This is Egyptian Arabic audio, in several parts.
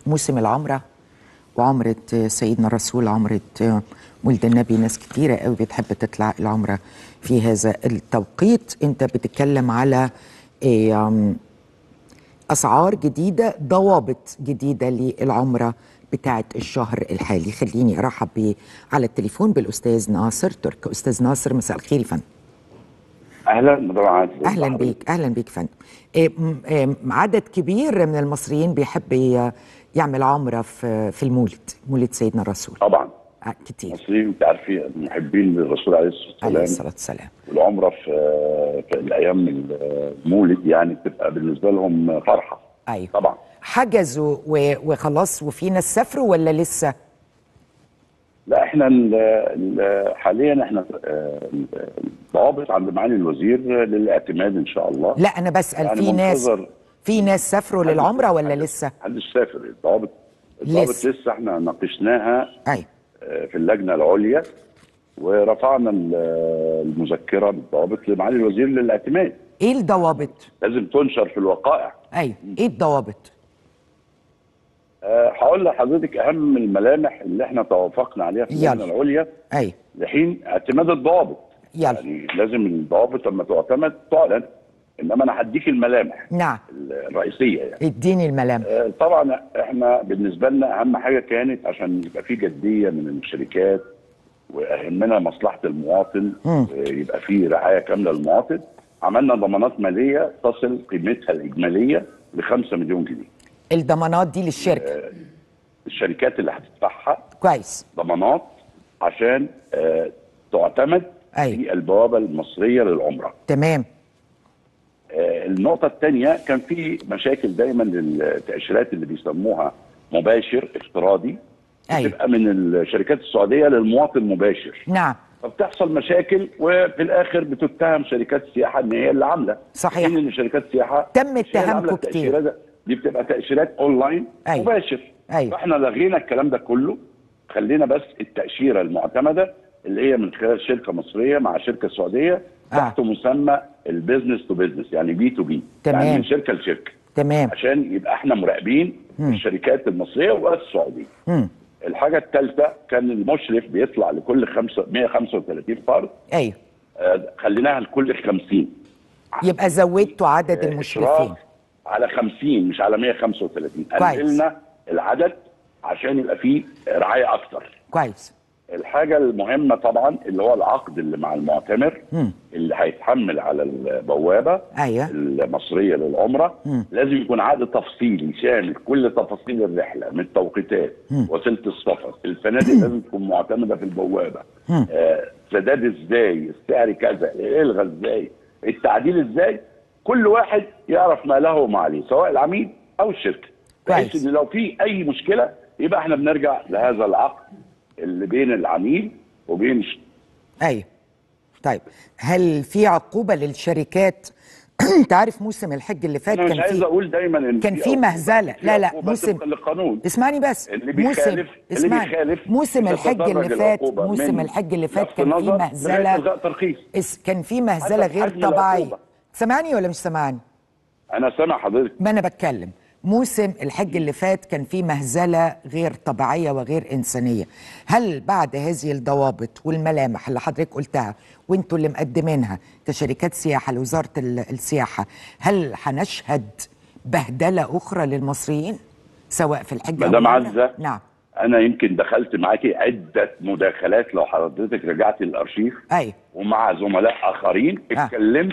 موسم العمره وعمره سيدنا الرسول عمره ولد النبي ناس كتيره قوي بتحب تطلع العمره في هذا التوقيت انت بتتكلم على إيه، أم، اسعار جديده ضوابط جديده للعمره بتاعه الشهر الحالي خليني ارحب بيه على التليفون بالاستاذ ناصر ترك استاذ ناصر مساء الخير يا فندم اهلا مدام عادل اهلا بيك اهلا بيك فندم إيه، م- إيه، عدد كبير من المصريين بيحب ي- يعمل عمره في في المولد مولد سيدنا الرسول طبعا آه، كتير المصريين انت عارفين محبين للرسول عليه عليه الصلاه والسلام الصلاه والسلام والعمره في في الايام المولد يعني بتبقى بالنسبه لهم فرحه ايوه طبعا حجزوا و- وخلاص وفي ناس سافروا ولا لسه لا احنا ال- ال- حاليا احنا آه، الضوابط عند معالي الوزير للاعتماد ان شاء الله لا انا بسال يعني في ناس منتظر- في ناس سافروا للعمره ولا محدش- لسه محدش سافر الضوابط الضوابط لسه. لسه احنا ناقشناها ايوه آه، في اللجنه العليا ورفعنا ال- المذكره بالضوابط لمعالي الوزير للاعتماد ايه الضوابط لازم تنشر في الوقائع ايوه ايه الضوابط أه هقول لحضرتك اهم الملامح اللي احنا توافقنا عليها في يلا. اللجنه العليا ايوه لحين اعتماد الضوابط يلا يعني لازم الضوابط لما تعتمد تعلن انما انا هديك الملامح نعم الرئيسيه يعني اديني الملامح أه طبعا احنا بالنسبه لنا اهم حاجه كانت عشان يبقى في جديه من الشركات واهمنا مصلحه المواطن مم. ويبقى في رعايه كامله للمواطن عملنا ضمانات ماليه تصل قيمتها الاجماليه ل 5 مليون جنيه الضمانات دي للشركه الشركات اللي هتدفعها كويس ضمانات عشان آه، تعتمد أيوة. في البوابه المصريه للعمره. تمام آه، النقطه الثانيه كان في مشاكل دايما للتاشيرات اللي بيسموها مباشر افتراضي أيوة. بتبقى من الشركات السعوديه للمواطن مباشر نعم فبتحصل مشاكل وفي الاخر بتتهم شركات السياحه ان هي اللي عامله صحيح. في ان شركات السياحه تم مش هي اللي اتهامكم عاملة كتير. التأشيرات ده. دي بتبقى تاشيرات اونلاين أيوة. مباشر أيوة. فاحنا لغينا الكلام ده كله خلينا بس التاشيره المعتمده اللي هي من خلال شركه مصريه مع شركه سعوديه آه. تحت مسمى البيزنس تو بيزنس يعني بي تو بي تمام. يعني من شركه لشركه تمام عشان يبقى احنا مراقبين الشركات المصريه والسعوديه مم. الحاجه الثالثه كان المشرف بيطلع لكل خمسة 135 فرد ايوه آه، خليناها لكل 50 يبقى زودتوا عدد آه، المشرفين إشراف على 50 مش على 135 كويس. قللنا العدد عشان يبقى فيه رعايه اكتر كويس الحاجه المهمه طبعا اللي هو العقد اللي مع المعتمر مم. اللي هيتحمل على البوابه ايوه المصريه للعمره مم. لازم يكون عقد تفصيلي شامل كل تفاصيل الرحله من التوقيتات مم. وسيله السفر الفنادق لازم تكون معتمده في البوابه مم. آه، سداد ازاي السعر كذا الغى ازاي التعديل ازاي كل واحد يعرف ما له وما عليه سواء العميل او الشركه بحيث كويس. ان لو في اي مشكله يبقى احنا بنرجع لهذا العقد اللي بين العميل وبين الش- ايوه طيب هل في عقوبه للشركات انت عارف موسم الحج اللي فات انا مش كان عايز في اقول دايما ان كان في عقوبة. مهزله في لا لا عقوبة موسم طبقاً للقانون اسمعني بس اللي موسم بيخالف اللي اسمعني بيخالف موسم الحج اللي بتتدرج فات العقوبة موسم من الحج اللي فات لفت كان في نظر لغاية مهزله إلغاء ترخيص اس- كان في مهزله حسب غير حجم طبيعيه العقوبة. سامعني ولا مش سامعني انا سامع حضرتك ما انا بتكلم موسم الحج اللي فات كان فيه مهزله غير طبيعيه وغير انسانيه هل بعد هذه الضوابط والملامح اللي حضرتك قلتها وانتوا اللي مقدمينها كشركات سياحه لوزاره ال- السياحه هل هنشهد بهدله اخرى للمصريين سواء في الحج أو مدام العمرة؟ عزة. نعم انا يمكن دخلت معاكي عده مداخلات لو حضرتك رجعتي الارشيف ايوه ومع زملاء اخرين آه. اتكلمت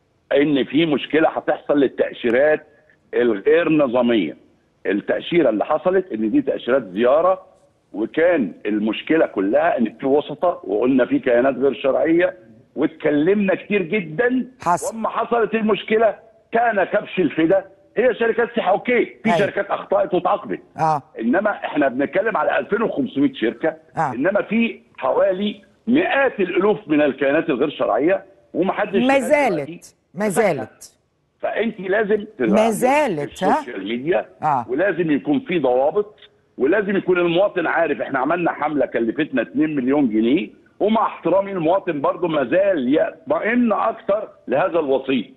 ان في مشكله هتحصل للتاشيرات الغير نظاميه التاشيره اللي حصلت ان دي تاشيرات زياره وكان المشكله كلها ان في وسطه وقلنا في كيانات غير شرعيه واتكلمنا كتير جدا حصل. واما حصلت المشكله كان كبش الفدا هي شركات سياحه اوكي في أيوة. شركات اخطات واتعاقبت اه انما احنا بنتكلم على 2500 شركه آه. انما في حوالي مئات الالوف من الكيانات الغير شرعيه ومحدش ما شغال دلوقتي. زالت ما زالت فانت لازم ما زالت، ها؟ السوشيال ميديا آه. ولازم يكون في ضوابط ولازم يكون المواطن عارف احنا عملنا حمله كلفتنا 2 مليون جنيه ومع احترامي المواطن برضه ما زال يطمئن اكتر لهذا الوسيط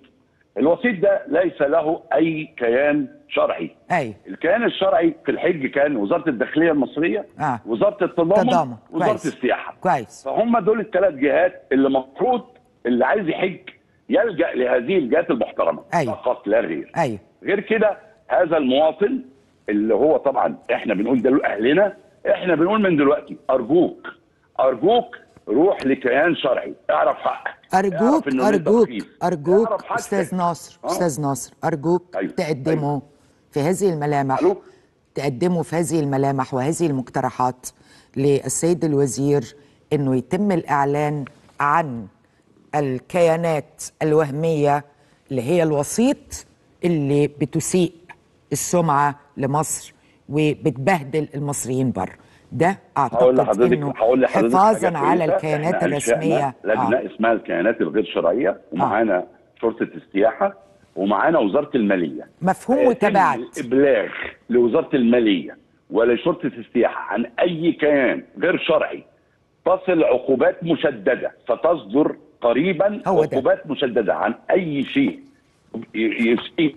الوسيط ده ليس له اي كيان شرعي ايوه الكيان الشرعي في الحج كان وزاره الداخليه المصريه آه. وزاره التضامن تضامن. وزاره كويس. السياحه كويس فهم دول الثلاث جهات اللي المفروض اللي عايز يحج يلجا لهذه الجهات المحترمه أيوة. فقط لا غير ايوه غير كده هذا المواطن اللي هو طبعا احنا بنقول ده لاهلنا احنا بنقول من دلوقتي ارجوك ارجوك روح لكيان شرعي اعرف حقك ارجوك اعرف إنه ليه ارجوك ترخيص. ارجوك اعرف حقك. استاذ ناصر آه. استاذ ناصر ارجوك أيوة. تقدموا في هذه الملامح ألو؟ تقدموا في هذه الملامح وهذه المقترحات للسيد الوزير انه يتم الاعلان عن الكيانات الوهميه اللي هي الوسيط اللي بتسيء السمعه لمصر وبتبهدل المصريين بره ده هقول اعتقد لحضرتك انه هقول لحضرتك حفاظا حاجة على كويسة. الكيانات إحنا أنشأنا الرسميه لجنه اسمها الكيانات الغير شرعيه ومعانا شرطه السياحه ومعانا وزاره الماليه مفهوم آه، وتبعت الابلاغ لوزاره الماليه ولشرطه السياحه عن اي كيان غير شرعي تصل عقوبات مشدده ستصدر قريبا هو ده. عقوبات مشدده عن اي شيء ي- يسيء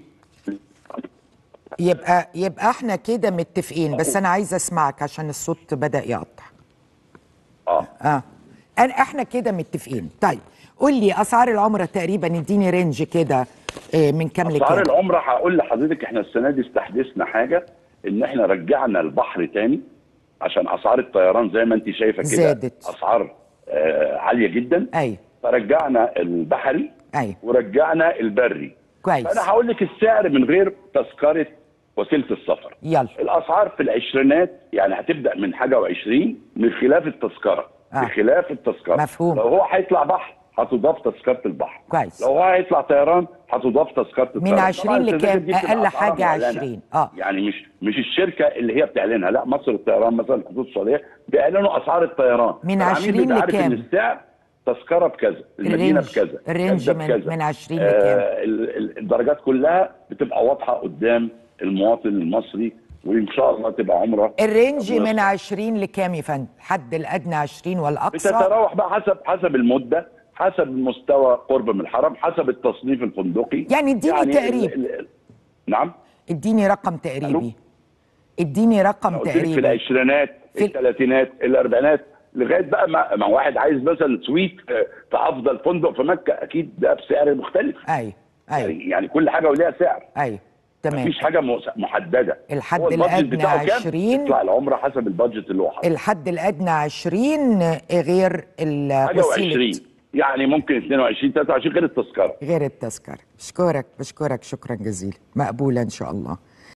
يبقى يبقى احنا كده متفقين بس انا عايزه اسمعك عشان الصوت بدا يقطع اه اه أنا احنا كده متفقين طيب قول لي اسعار العمره تقريبا اديني رينج كده آه، من كام اسعار لكام العمره هقول لحضرتك احنا السنه دي استحدثنا حاجه ان احنا رجعنا البحر تاني عشان اسعار الطيران زي ما انت شايفه كده زادت. اسعار آه عاليه جدا ايوه فرجعنا البحري ايوه ورجعنا البري كويس فانا هقول لك السعر من غير تذكره وسيله السفر يلا الاسعار في العشرينات يعني هتبدا من حاجه و20 من خلاف التذكره آه. بخلاف التذكره مفهوم. لو هو هيطلع بحر هتضاف تذكره البحر كويس. لو هو هيطلع طيران هتضاف تذكره الطيران 20 طبعاً لكام؟ التذاكر دي بتبقى أقل أسعارها حاجة معلنة. 20. آه. يعني مش مش الشركه اللي هي بتعلنها لا مصر الطيران مثلا الخطوط السعوديه بيعلنوا اسعار الطيران من فالعميل 20 بيبقى عارف لكام؟ ان السعر تذكره بكذا المدينه الرينج- بكذا الرينج جدة من- بكذا. من 20 آه، لكام؟ ال- ال- الدرجات كلها بتبقى واضحه قدام المواطن المصري وان شاء الله تبقى عمره الرينج ربنا من 20 لكام يا فندم الحد الادنى 20 والاقصى بتتراوح بقى حسب حسب المده حسب المستوى قرب من الحرم حسب التصنيف الفندقي يعني اديني تقريب. ال- ال- نعم اديني رقم تقريبي اديني رقم قلت لك في تقريبي العشرينات في- الثلاثينات الاربعينات لغايه بقى ما, ما واحد عايز مثلا سويت آه، في افضل فندق في مكه اكيد ده بسعر مختلف ايوه ايوه يعني, يعني كل حاجه وليها سعر ايوه تمام مفيش حاجه مس- محدده الحد هو البادجت الأدنى بتاعه كام؟ 20. يطلع العمره حسب البادجت اللي هو حاطه الحد الادنى 20 غير حاجه الوسيله و20 يعني ممكن 22 23 غير التذكره غير التذكره بشكرك بشكرك شكرا جزيلا مقبوله ان شاء الله